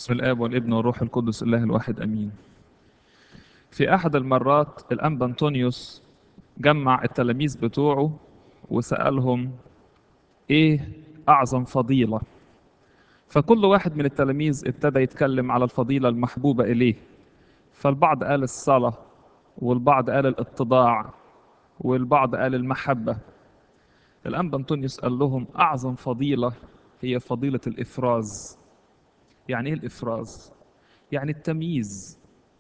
بسم الآب والابن والروح القدس الله الواحد أمين في أحد المرات الأنبا أنطونيوس جمع التلاميذ بتوعه وسألهم إيه أعظم فضيلة فكل واحد من التلاميذ ابتدى يتكلم على الفضيلة المحبوبة إليه فالبعض قال الصلاة والبعض قال الاتضاع والبعض قال المحبة الأنبا أنطونيوس قال لهم أعظم فضيلة هي فضيلة الإفراز يعني إيه الإفراز؟ يعني التمييز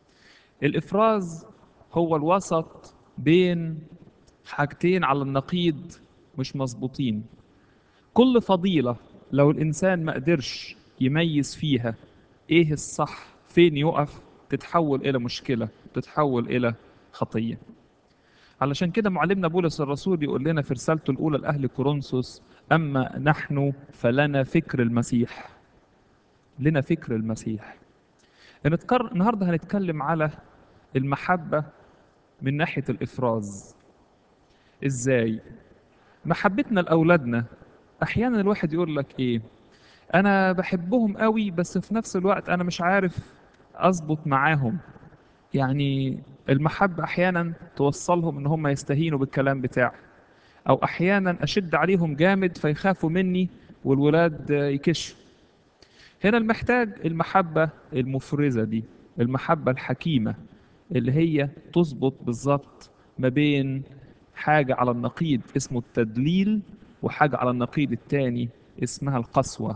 الإفراز هو الوسط بين حاجتين على النقيض مش مظبوطين كل فضيلة لو الإنسان ما قدرش يميز فيها إيه الصح فين يقف تتحول إلى مشكلة تتحول إلى خطية علشان كده معلمنا بولس الرسول يقول لنا في رسالته الأولى لأهل كورنثوس أما نحن فلنا فكر المسيح لنا فكر المسيح نتكر... النهارده هنتكلم على المحبة من ناحية الإفراز إزاي؟ محبتنا لأولادنا أحيانا الواحد يقول لك إيه أنا بحبهم قوي بس في نفس الوقت أنا مش عارف أظبط معاهم يعني المحبة أحيانا توصلهم إن هم يستهينوا بالكلام بتاعي أو أحيانا أشد عليهم جامد فيخافوا مني والولاد يكشوا هنا المحتاج المحبة المفرزة دي المحبة الحكيمة اللي هي تظبط بالظبط ما بين حاجة على النقيض اسمه التدليل وحاجة على النقيض التاني اسمها القسوة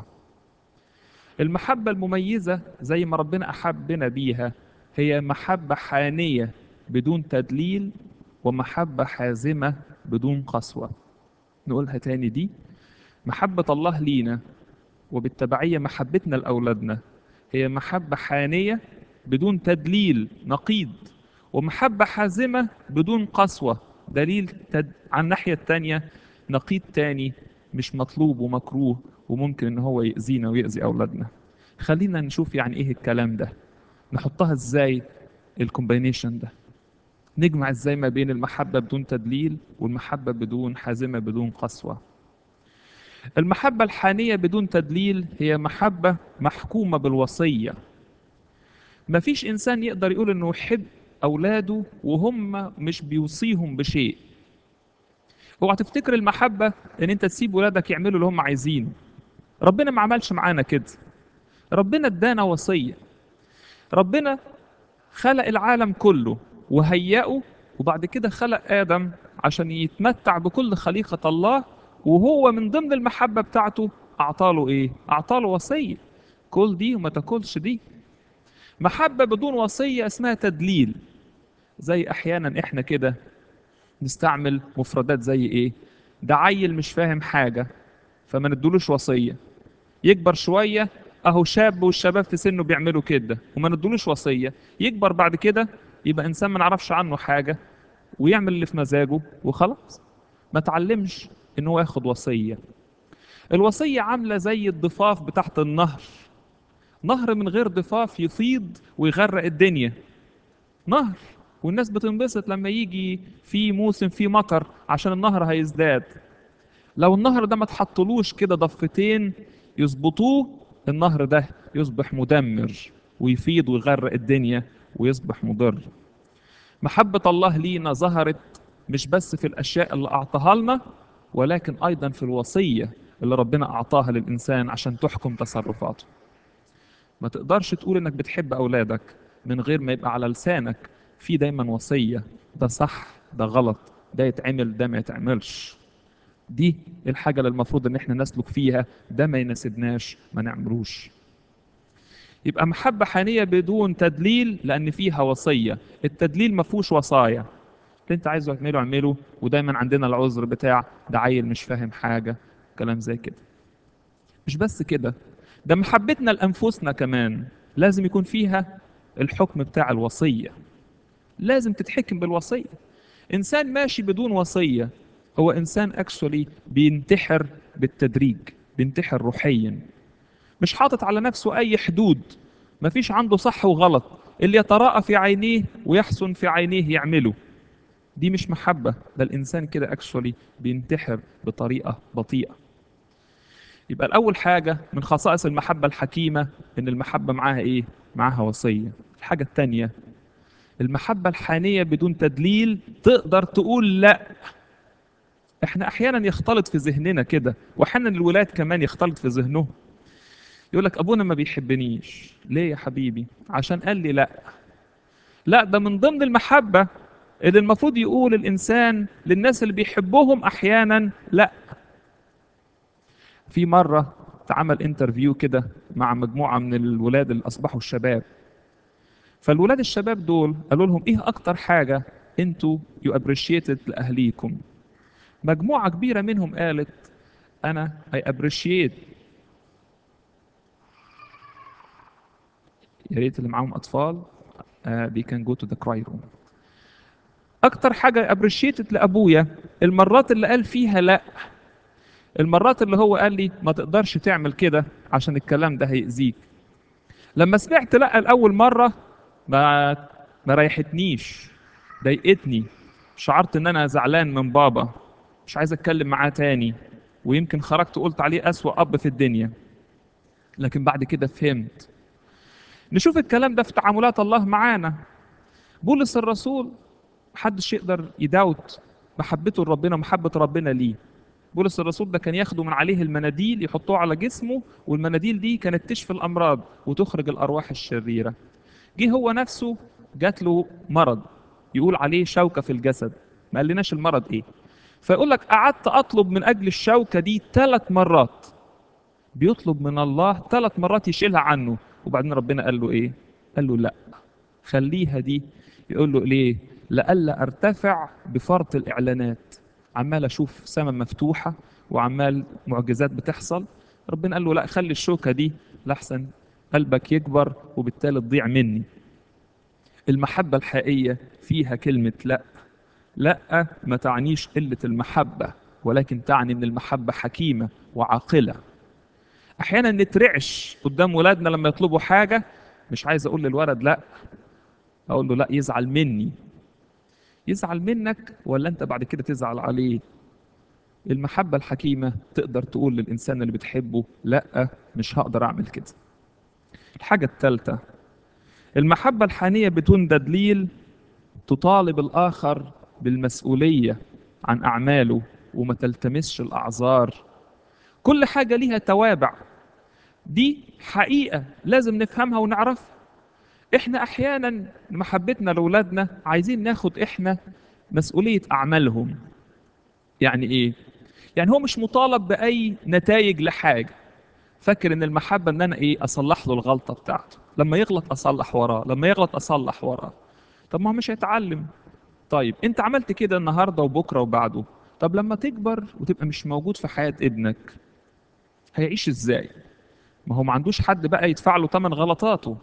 المحبة المميزة زي ما ربنا أحبنا بيها هي محبة حانية بدون تدليل ومحبة حازمة بدون قسوة نقولها تاني دي محبة الله لينا وبالتبعية محبتنا لأولادنا هي محبة حانية بدون تدليل نقيض ومحبة حازمة بدون قسوة دليل تد... عن الناحية التانية نقيض تاني مش مطلوب ومكروه وممكن ان هو يأذينا ويأذي أولادنا خلينا نشوف يعني ايه الكلام ده نحطها ازاي الكومبينيشن ده نجمع ازاي ما بين المحبة بدون تدليل والمحبة بدون حازمة بدون قسوة المحبة الحانية بدون تدليل هي محبة محكومة بالوصية مفيش إنسان يقدر يقول إنه يحب أولاده وهم مش بيوصيهم بشيء اوعى تفتكر المحبة إن أنت تسيب ولادك يعملوا اللي هم عايزينه ربنا ما عملش معانا كده ربنا ادانا وصية ربنا خلق العالم كله وهيئه وبعد كده خلق آدم عشان يتمتع بكل خليقة الله وهو من ضمن المحبة بتاعته أعطاله إيه؟ أعطاله وصية كل دي وما تاكلش دي محبة بدون وصية اسمها تدليل زي أحيانا إحنا كده نستعمل مفردات زي إيه؟ ده عيل مش فاهم حاجة فما ندولوش وصية يكبر شوية أهو شاب والشباب في سنه بيعملوا كده وما ندولوش وصية يكبر بعد كده يبقى إنسان ما نعرفش عنه حاجة ويعمل اللي في مزاجه وخلاص ما تعلمش ان هو ياخد وصيه الوصيه عامله زي الضفاف بتاعت النهر نهر من غير ضفاف يفيض ويغرق الدنيا نهر والناس بتنبسط لما يجي في موسم في مطر عشان النهر هيزداد لو النهر ده ما تحطلوش كده ضفتين يظبطوه النهر ده يصبح مدمر ويفيض ويغرق الدنيا ويصبح مضر محبة الله لينا ظهرت مش بس في الأشياء اللي أعطاها لنا ولكن أيضا في الوصية اللي ربنا أعطاها للإنسان عشان تحكم تصرفاته ما تقدرش تقول إنك بتحب أولادك من غير ما يبقى على لسانك في دايما وصية ده صح ده غلط ده يتعمل ده ما يتعملش دي الحاجة اللي المفروض إن احنا نسلك فيها ده ما يناسبناش ما نعملوش يبقى محبة حانية بدون تدليل لأن فيها وصية التدليل ما فيهوش وصايا اللي انت عايزه اعمله اعمله ودايما عندنا العذر بتاع ده عيل مش فاهم حاجه كلام زي كده مش بس كده ده محبتنا لانفسنا كمان لازم يكون فيها الحكم بتاع الوصيه لازم تتحكم بالوصيه انسان ماشي بدون وصيه هو انسان اكشولي بينتحر بالتدريج بينتحر روحيا مش حاطط على نفسه اي حدود مفيش عنده صح وغلط اللي يتراءى في عينيه ويحسن في عينيه يعمله دي مش محبة ده الإنسان كده اكشولي بينتحر بطريقة بطيئة يبقى الأول حاجة من خصائص المحبة الحكيمة إن المحبة معاها إيه؟ معاها وصية. الحاجة التانية المحبة الحانية بدون تدليل تقدر تقول لا. إحنا أحيانا يختلط في ذهننا كده وأحيانا الولاد كمان يختلط في ذهنهم. يقول لك أبونا ما بيحبنيش. ليه يا حبيبي؟ عشان قال لي لا. لا ده من ضمن المحبة اللي المفروض يقول الإنسان للناس اللي بيحبهم أحيانا لا في مرة اتعمل انترفيو كده مع مجموعة من الولاد اللي أصبحوا الشباب فالولاد الشباب دول قالوا لهم إيه أكتر حاجة أنتوا يو ابريشيتد لأهليكم مجموعة كبيرة منهم قالت أنا I appreciate يا ريت اللي معاهم أطفال uh, they can go to the cry room اكتر حاجه ابريشيتد لابويا المرات اللي قال فيها لا المرات اللي هو قال لي ما تقدرش تعمل كده عشان الكلام ده هيأذيك لما سمعت لا الاول مره ما ما ريحتنيش ضايقتني شعرت ان انا زعلان من بابا مش عايز اتكلم معاه تاني ويمكن خرجت قلت عليه اسوأ اب في الدنيا لكن بعد كده فهمت نشوف الكلام ده في تعاملات الله معانا بولس الرسول محدش يقدر يداوت محبته لربنا ومحبة ربنا ليه بولس الرسول ده كان ياخدوا من عليه المناديل يحطوه على جسمه والمناديل دي كانت تشفي الأمراض وتخرج الأرواح الشريرة جه هو نفسه جات له مرض يقول عليه شوكة في الجسد ما قالناش المرض ايه فيقول لك قعدت أطلب من أجل الشوكة دي ثلاث مرات بيطلب من الله ثلاث مرات يشيلها عنه وبعدين ربنا قال له ايه قال له لا خليها دي يقول له ليه لئلا ارتفع بفرط الاعلانات عمال اشوف سماء مفتوحه وعمال معجزات بتحصل ربنا قال له لا خلي الشوكه دي لاحسن قلبك يكبر وبالتالي تضيع مني المحبه الحقيقيه فيها كلمه لا لا ما تعنيش قله المحبه ولكن تعني ان المحبه حكيمه وعاقله احيانا نترعش قدام ولادنا لما يطلبوا حاجه مش عايز اقول للولد لا اقول له لا يزعل مني يزعل منك ولا انت بعد كده تزعل عليه المحبة الحكيمة تقدر تقول للإنسان اللي بتحبه لا مش هقدر أعمل كده الحاجة الثالثة المحبة الحانية بدون تدليل تطالب الآخر بالمسؤولية عن أعماله وما تلتمسش الأعذار كل حاجة ليها توابع دي حقيقة لازم نفهمها ونعرفها احنا احيانا محبتنا لاولادنا عايزين ناخد احنا مسؤوليه اعمالهم يعني ايه يعني هو مش مطالب باي نتائج لحاجه فاكر ان المحبه ان انا ايه اصلح له الغلطه بتاعته لما يغلط اصلح وراه لما يغلط اصلح وراه طب ما هو مش هيتعلم طيب انت عملت كده النهارده وبكره وبعده طب لما تكبر وتبقى مش موجود في حياه ابنك هيعيش ازاي ما هو ما عندوش حد بقى يدفع له ثمن غلطاته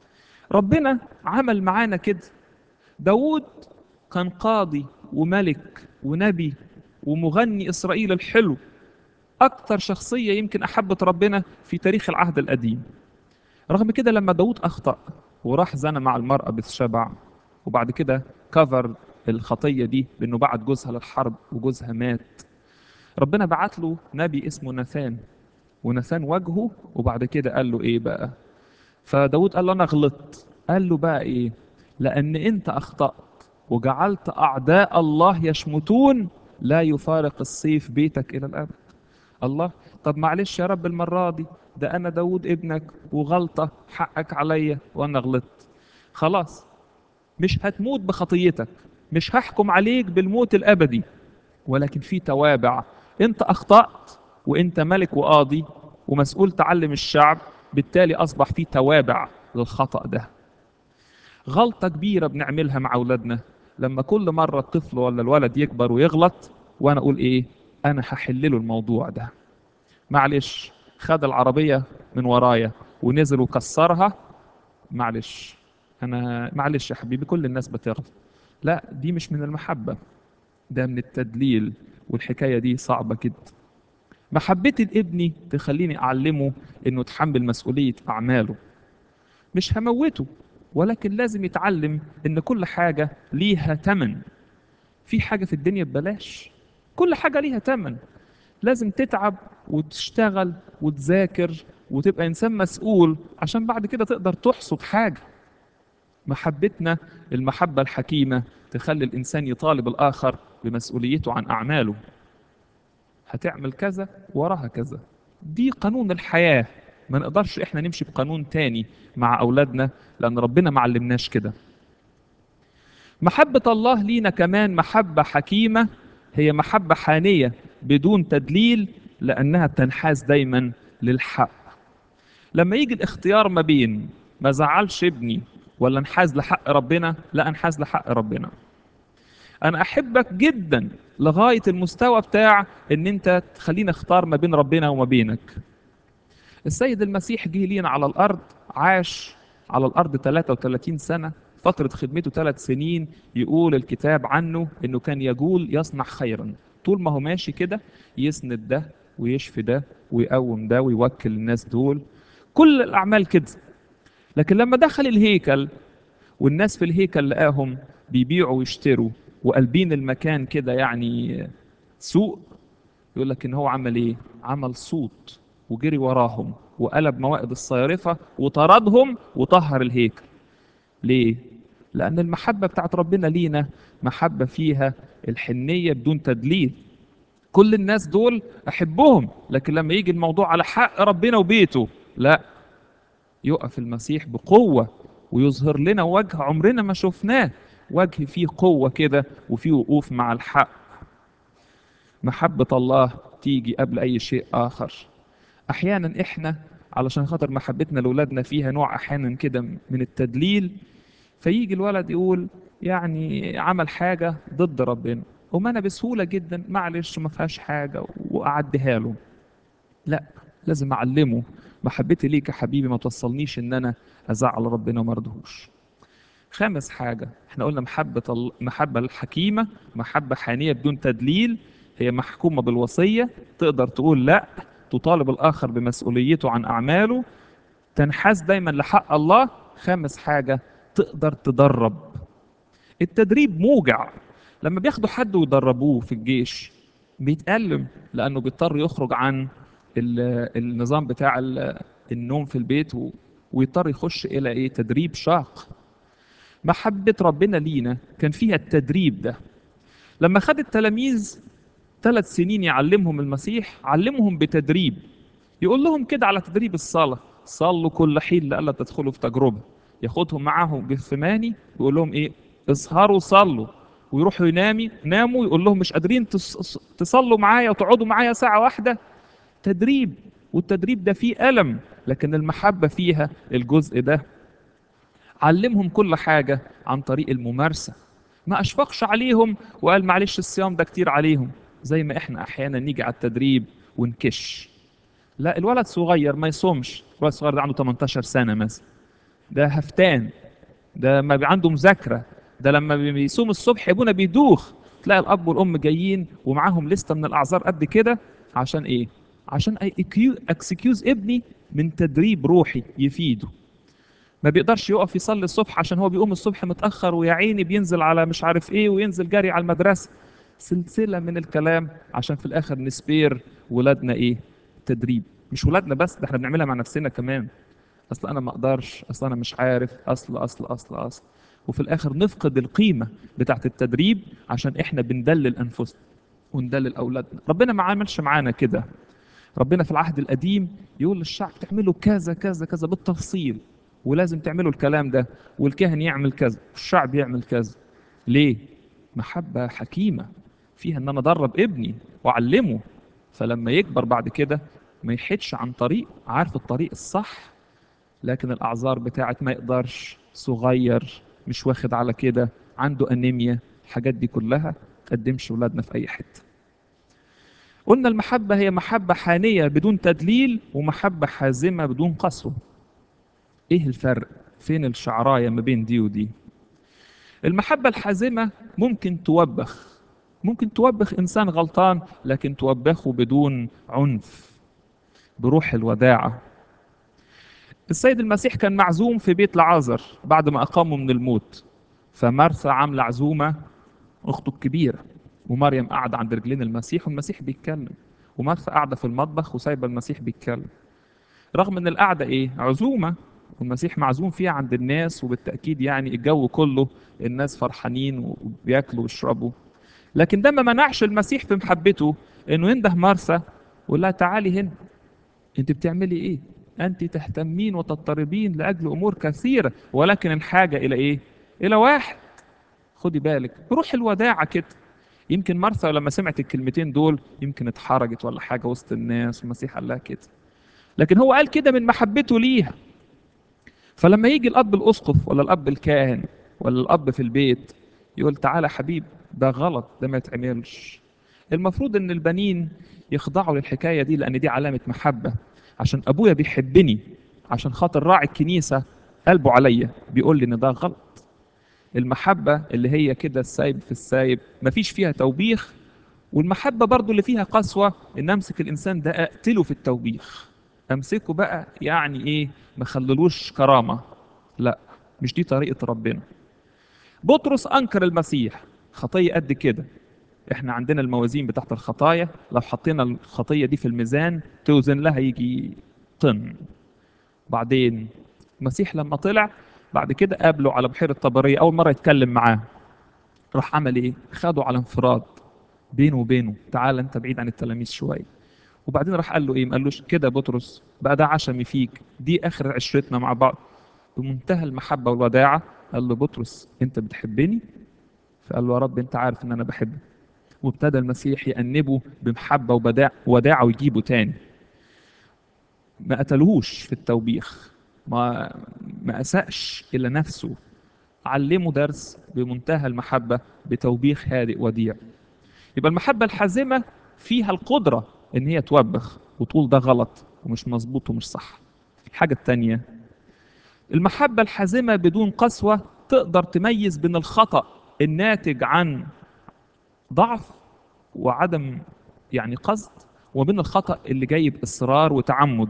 ربنا عمل معانا كده داود كان قاضي وملك ونبي ومغني إسرائيل الحلو أكثر شخصية يمكن أحبت ربنا في تاريخ العهد القديم رغم كده لما داود أخطأ وراح زنى مع المرأة بتشبع وبعد كده كفر الخطية دي بأنه بعت جوزها للحرب وجوزها مات ربنا بعت له نبي اسمه ناثان وناثان واجهه وبعد كده قال له ايه بقى فداود قال له انا غلطت قال له بقى ايه لان انت اخطأت وجعلت اعداء الله يشمتون لا يفارق السيف بيتك الى الابد الله طب معلش يا رب المرة دي ده انا داود ابنك وغلطة حقك عليا وانا غلطت خلاص مش هتموت بخطيتك مش هحكم عليك بالموت الابدي ولكن في توابع انت اخطأت وانت ملك وقاضي ومسؤول تعلم الشعب بالتالي اصبح في توابع للخطأ ده غلطة كبيرة بنعملها مع اولادنا لما كل مرة الطفل ولا الولد يكبر ويغلط وانا اقول ايه انا هحلله الموضوع ده معلش خد العربية من ورايا ونزل وكسرها معلش انا معلش يا حبيبي كل الناس بتغلط لا دي مش من المحبة ده من التدليل والحكاية دي صعبة جدا محبتي لابني تخليني أعلمه إنه يتحمل مسؤولية أعماله مش هموته ولكن لازم يتعلم إن كل حاجة ليها تمن في حاجة في الدنيا ببلاش كل حاجة ليها تمن لازم تتعب وتشتغل وتذاكر وتبقى انسان مسؤول عشان بعد كده تقدر تحصد حاجه محبتنا المحبه الحكيمه تخلي الانسان يطالب الاخر بمسؤوليته عن اعماله هتعمل كذا وراها كذا دي قانون الحياه ما نقدرش احنا نمشي بقانون تاني مع اولادنا لان ربنا ما علمناش كده محبه الله لينا كمان محبه حكيمه هي محبه حانيه بدون تدليل لانها بتنحاز دايما للحق لما يجي الاختيار ما بين ما زعلش ابني ولا انحاز لحق ربنا لا انحاز لحق ربنا انا احبك جدا لغايه المستوى بتاع ان انت تخليني اختار ما بين ربنا وما بينك السيد المسيح جه لينا على الارض عاش على الارض 33 سنه فتره خدمته ثلاث سنين يقول الكتاب عنه انه كان يقول يصنع خيرا طول ما هو ماشي كده يسند ده ويشفي ده ويقوم ده ويوكل الناس دول كل الاعمال كده لكن لما دخل الهيكل والناس في الهيكل لقاهم بيبيعوا ويشتروا وقلبين المكان كده يعني سوق يقول لك ان هو عمل ايه عمل صوت وجري وراهم وقلب موائد الصيارفه وطردهم وطهر الهيكل ليه لان المحبه بتاعت ربنا لينا محبه فيها الحنيه بدون تدليل كل الناس دول احبهم لكن لما يجي الموضوع على حق ربنا وبيته لا يقف المسيح بقوه ويظهر لنا وجه عمرنا ما شفناه وجه فيه قوه كده وفيه وقوف مع الحق محبه الله تيجي قبل اي شيء اخر احيانا احنا علشان خاطر محبتنا لاولادنا فيها نوع احيانا كده من التدليل فيجي الولد يقول يعني عمل حاجه ضد ربنا وما انا بسهوله جدا معلش ما فيهاش حاجه واعديها له لا لازم اعلمه محبتي ليك يا حبيبي ما توصلنيش ان انا ازعل ربنا وما ارضهوش خامس حاجة احنا قلنا محبة ال- محبة الحكيمة محبة حانية بدون تدليل هي محكومة بالوصية تقدر تقول لا تطالب الآخر بمسؤوليته عن أعماله تنحاز دايما لحق الله خامس حاجة تقدر تدرب التدريب موجع لما بياخدوا حد ويدربوه في الجيش بيتألم لأنه بيضطر يخرج عن ال- النظام بتاع ال- النوم في البيت و- ويضطر يخش إلى إيه تدريب شاق محبة ربنا لينا كان فيها التدريب ده لما خد التلاميذ ثلاث سنين يعلمهم المسيح علمهم بتدريب يقول لهم كده على تدريب الصلاة صلوا كل حين لألا تدخلوا في تجربة ياخدهم معاهم جثماني يقول لهم ايه اسهروا صلوا ويروحوا ينامي ناموا يقول لهم مش قادرين تص- تصلوا معايا وتقعدوا معايا ساعة واحدة تدريب والتدريب ده فيه ألم لكن المحبة فيها الجزء ده علمهم كل حاجة عن طريق الممارسة ما أشفقش عليهم وقال معلش الصيام ده كتير عليهم زي ما إحنا أحيانا نيجي على التدريب ونكش لا الولد صغير ما يصومش الولد الصغير ده عنده 18 سنة مثلا ده هفتان ده ما بي- عنده مذاكرة ده لما بي- بيصوم الصبح ابونا بيدوخ تلاقي الأب والأم جايين ومعاهم لستة من الأعذار قد كده عشان إيه؟ عشان اكسكيوز ابني من تدريب روحي يفيده ما بيقدرش يقف يصلي الصبح عشان هو بيقوم الصبح متأخر ويا عيني بينزل على مش عارف ايه وينزل جري على المدرسة سلسلة من الكلام عشان في الآخر نسبير ولادنا ايه تدريب مش ولادنا بس ده احنا بنعملها مع نفسنا كمان اصل انا ما اقدرش اصل انا مش عارف اصل اصل اصل اصل وفي الاخر نفقد القيمة بتاعت التدريب عشان احنا بندلل انفسنا وندلل اولادنا ربنا ما عملش معانا كده ربنا في العهد القديم يقول للشعب تعملوا كذا كذا كذا بالتفصيل ولازم تعملوا الكلام ده والكاهن يعمل كذا والشعب يعمل كذا ليه محبة حكيمة فيها ان انا ادرب ابني واعلمه فلما يكبر بعد كده ما يحدش عن طريق عارف الطريق الصح لكن الاعذار بتاعت ما يقدرش صغير مش واخد على كده عنده انيميا الحاجات دي كلها تقدمش ولادنا في اي حته قلنا المحبة هي محبة حانية بدون تدليل ومحبة حازمة بدون قسوة ايه الفرق فين الشعراية ما بين دي ودي المحبة الحازمة ممكن توبخ ممكن توبخ انسان غلطان لكن توبخه بدون عنف بروح الوداعة السيد المسيح كان معزوم في بيت لعازر بعد ما أقامه من الموت فمرثا عاملة عزومة أخته الكبيرة ومريم قاعدة عند رجلين المسيح والمسيح بيتكلم ومارثا قاعده في المطبخ وسايبه المسيح بيتكلم رغم ان القعده ايه عزومه والمسيح معزوم فيها عند الناس وبالتاكيد يعني الجو كله الناس فرحانين وبياكلوا ويشربوا لكن ده ما منعش المسيح في محبته انه ينده مرثا ويقول لها تعالي هنا انت بتعملي ايه انت تهتمين وتضطربين لاجل امور كثيره ولكن الحاجه الى ايه الى واحد خدي بالك روح الوداعه كده يمكن مرثا لما سمعت الكلمتين دول يمكن اتحرجت ولا حاجه وسط الناس والمسيح قال لها كده لكن هو قال كده من محبته ليها فلما يجي الاب الاسقف ولا الاب الكاهن ولا الاب في البيت يقول تعالى حبيب ده غلط ده ما يتعملش المفروض ان البنين يخضعوا للحكايه دي لان دي علامه محبه عشان ابويا بيحبني عشان خاطر راعي الكنيسه قلبه عليا بيقول لي ان ده غلط المحبه اللي هي كده السايب في السايب مفيش فيها توبيخ والمحبه برضو اللي فيها قسوه ان امسك الانسان ده اقتله في التوبيخ امسكه بقى يعني ايه ما خللوش كرامه لا مش دي طريقه ربنا بطرس انكر المسيح خطيه قد كده احنا عندنا الموازين بتاعت الخطايا لو حطينا الخطيه دي في الميزان توزن لها يجي طن بعدين المسيح لما طلع بعد كده قابله على بحيره طبريه اول مره يتكلم معاه راح عمل ايه خده على انفراد بينه وبينه تعال انت بعيد عن التلاميذ شويه وبعدين راح قال له ايه ما قالوش كده بطرس بقى ده عشمي فيك دي اخر عشرتنا مع بعض بمنتهى المحبه والوداعه قال له بطرس انت بتحبني فقال له يا رب انت عارف ان انا بحبك وابتدى المسيح يأنبه بمحبه وبداع وداعه ويجيبه تاني ما قتلهوش في التوبيخ ما ما اساءش الى نفسه علمه درس بمنتهى المحبه بتوبيخ هادئ وديع يبقى المحبه الحازمه فيها القدره ان هي توبخ وتقول ده غلط ومش مظبوط ومش صح الحاجه الثانيه المحبه الحازمه بدون قسوه تقدر تميز بين الخطا الناتج عن ضعف وعدم يعني قصد وبين الخطا اللي جاي باصرار وتعمد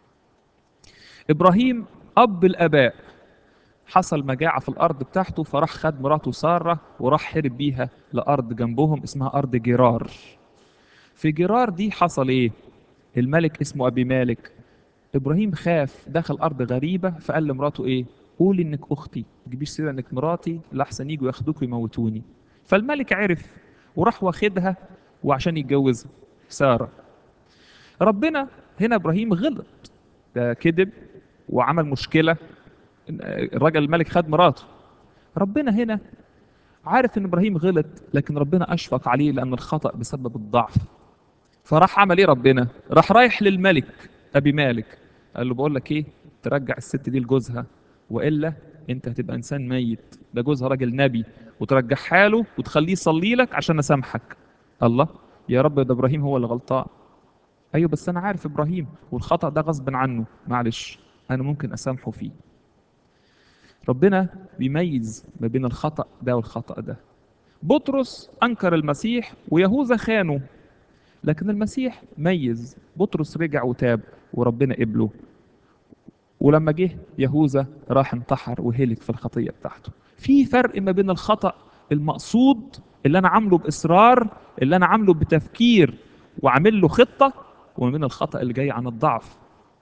ابراهيم اب الاباء حصل مجاعة في الأرض بتاعته فراح خد مراته سارة وراح حرب بيها لأرض جنبهم اسمها أرض جرار في جرار دي حصل إيه؟ الملك اسمه أبي مالك إبراهيم خاف دخل أرض غريبة فقال لمراته إيه؟ قولي إنك أختي ما تجيبيش سيرة إنك مراتي لأحسن يجوا ياخدوك ويموتوني فالملك عرف وراح واخدها وعشان يتجوزها سارة ربنا هنا إبراهيم غلط ده كذب وعمل مشكلة الراجل الملك خد مراته ربنا هنا عارف ان ابراهيم غلط لكن ربنا اشفق عليه لان الخطا بسبب الضعف فراح عمل ايه ربنا راح رايح للملك ابي مالك قال له بقول لك ايه ترجع الست دي لجوزها والا انت هتبقى انسان ميت ده جوزها راجل نبي وترجعها له وتخليه يصلي لك عشان اسامحك الله يا رب ده ابراهيم هو اللي غلطان ايوه بس انا عارف ابراهيم والخطا ده غصب عنه معلش انا ممكن اسامحه فيه ربنا بيميز ما بين الخطأ ده والخطأ ده بطرس أنكر المسيح ويهوذا خانه لكن المسيح ميز بطرس رجع وتاب وربنا قبله ولما جه يهوذا راح انتحر وهلك في الخطية بتاعته في فرق ما بين الخطأ المقصود اللي أنا عامله بإصرار اللي أنا عامله بتفكير وعامل له خطة وما بين الخطأ اللي جاي عن الضعف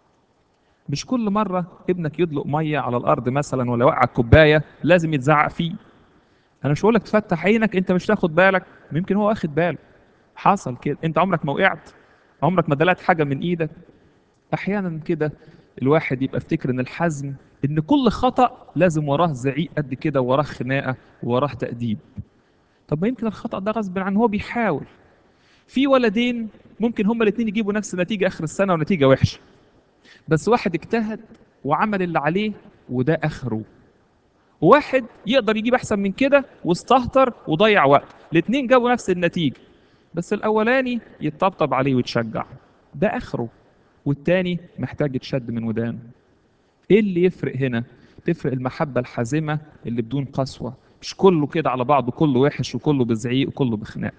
مش كل مرة ابنك يدلق مية على الأرض مثلا ولا يوقع الكوباية لازم يتزعق فيه أنا مش هقولك تفتح عينك أنت مش تاخد بالك يمكن هو واخد باله حصل كده أنت عمرك ما وقعت عمرك ما دلقت حاجة من إيدك أحيانا كده الواحد يبقى افتكر إن الحزم إن كل خطأ لازم وراه زعيق قد كده وراه خناقة وراه تأديب طب ما يمكن الخطأ ده غصب عنه هو بيحاول في ولدين ممكن هما الاثنين يجيبوا نفس النتيجة آخر السنة ونتيجة وحشة بس واحد اجتهد وعمل اللي عليه وده اخره واحد يقدر يجيب احسن من كده واستهتر وضيع وقت الاثنين جابوا نفس النتيجه بس الاولاني يتطبطب عليه ويتشجع ده اخره والتاني محتاج يتشد من ودانه ايه اللي يفرق هنا تفرق المحبه الحازمه اللي بدون قسوه مش كله كده على بعضه كله وحش وكله بزعيق وكله بخناق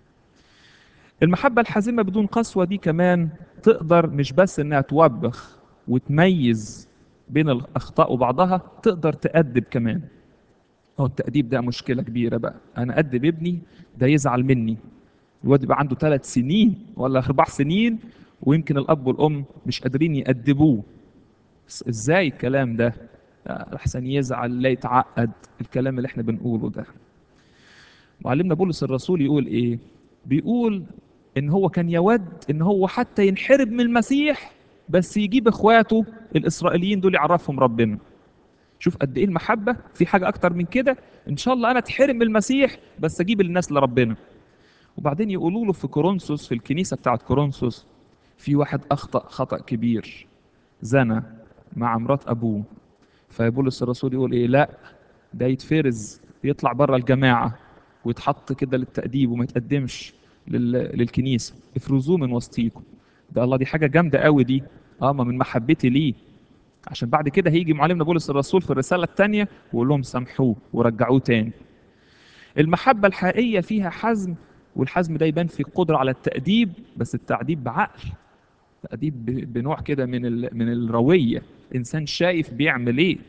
المحبة الحازمة بدون قسوة دي كمان تقدر مش بس انها توبخ وتميز بين الاخطاء وبعضها تقدر تأدب كمان هو التأديب ده مشكلة كبيرة بقى انا أدب ابني ده يزعل مني الواد يبقى عنده ثلاث سنين ولا اربع سنين ويمكن الاب والام مش قادرين يأدبوه بس ازاي الكلام ده آه، احسن يزعل لا يتعقد الكلام اللي احنا بنقوله ده معلمنا بولس الرسول يقول ايه بيقول ان هو كان يود ان هو حتى ينحرب من المسيح بس يجيب اخواته الاسرائيليين دول يعرفهم ربنا شوف قد ايه المحبه في حاجه اكتر من كده ان شاء الله انا اتحرم من المسيح بس اجيب الناس لربنا وبعدين يقولوا له في كورنثوس في الكنيسه بتاعت كورنثوس في واحد اخطا خطا كبير زنى مع مرات ابوه فبولس الرسول يقول ايه لا ده يتفرز يطلع بره الجماعه ويتحط كده للتأديب وما يتقدمش لل... للكنيسه افرزوه من وسطيكم ده الله دي حاجه جامده قوي دي اه ما من محبتي ليه عشان بعد كده هيجي معلمنا بولس الرسول في الرساله الثانيه ويقول لهم سامحوه ورجعوه تاني المحبه الحقيقيه فيها حزم والحزم ده يبان في القدره على التأديب بس التأديب بعقل تأديب ب- بنوع كده من ال... من الرويه انسان شايف بيعمل ايه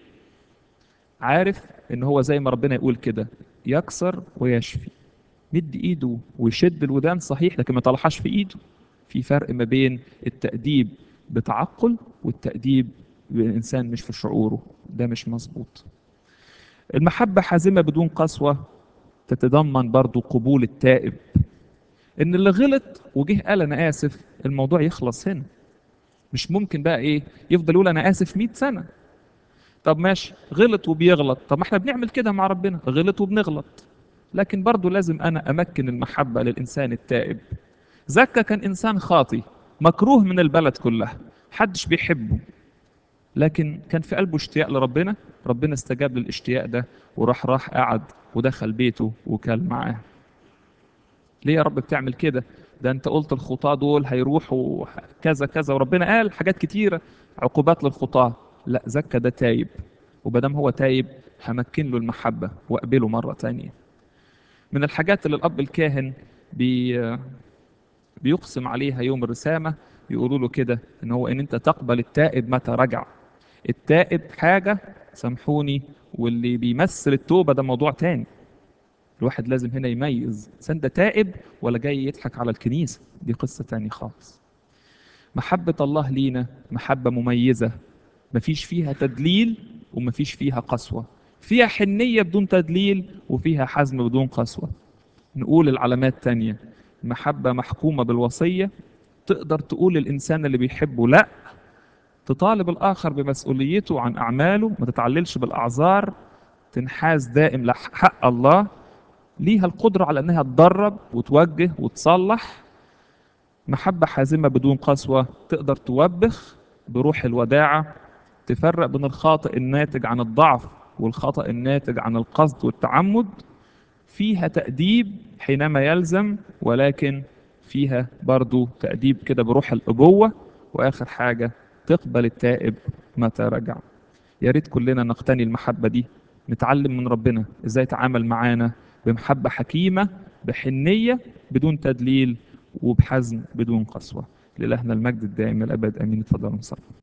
عارف ان هو زي ما ربنا يقول كده يكسر ويشفي مد ايده ويشد الودان صحيح لكن ما يطلعهاش في ايده في فرق ما بين التأديب بتعقل والتأديب بإنسان مش في شعوره ده مش مظبوط المحبة حازمة بدون قسوة تتضمن برضو قبول التائب ان اللي غلط وجه قال انا اسف الموضوع يخلص هنا مش ممكن بقى ايه يفضل يقول انا اسف 100 سنة طب ماشي غلط وبيغلط طب ما احنا بنعمل كده مع ربنا غلط وبنغلط لكن برضو لازم انا امكن المحبة للانسان التائب زكا كان انسان خاطي مكروه من البلد كلها حدش بيحبه لكن كان في قلبه اشتياق لربنا ربنا استجاب للاشتياق ده وراح راح قعد ودخل بيته وكل معاه ليه يا رب بتعمل كده ده انت قلت الخطاة دول هيروحوا كذا كذا وربنا قال حاجات كتيرة عقوبات للخطاة لا زكا ده تايب وبدام هو تايب همكن له المحبة واقبله مرة تانية من الحاجات اللي الأب الكاهن بي بيقسم عليها يوم الرسامة يقولوا له كده ان هو ان انت تقبل التائب متى رجع التائب حاجة سامحوني واللي بيمثل التوبة ده موضوع تاني الواحد لازم هنا يميز سن ده تائب ولا جاي يضحك على الكنيسة دي قصة تاني خالص محبة الله لينا محبة مميزة مفيش فيها تدليل ومفيش فيها قسوة فيها حنية بدون تدليل وفيها حزم بدون قسوة نقول العلامات تانية محبة محكومة بالوصية تقدر تقول للإنسان اللي بيحبه لا تطالب الآخر بمسؤوليته عن أعماله ما تتعللش بالأعذار تنحاز دائم لحق الله ليها القدرة على أنها تدرب وتوجه وتصلح محبة حازمة بدون قسوة تقدر توبخ بروح الوداعة تفرق بين الخاطئ الناتج عن الضعف والخطأ الناتج عن القصد والتعمد فيها تأديب حينما يلزم ولكن فيها برضو تأديب كده بروح الأبوة وآخر حاجة تقبل التائب متى رجع يا ريت كلنا نقتني المحبة دي نتعلم من ربنا ازاي يتعامل معانا بمحبة حكيمة بحنية بدون تدليل وبحزم بدون قسوة لإلهنا المجد الدائم الأبد أمين اتفضلوا نصلي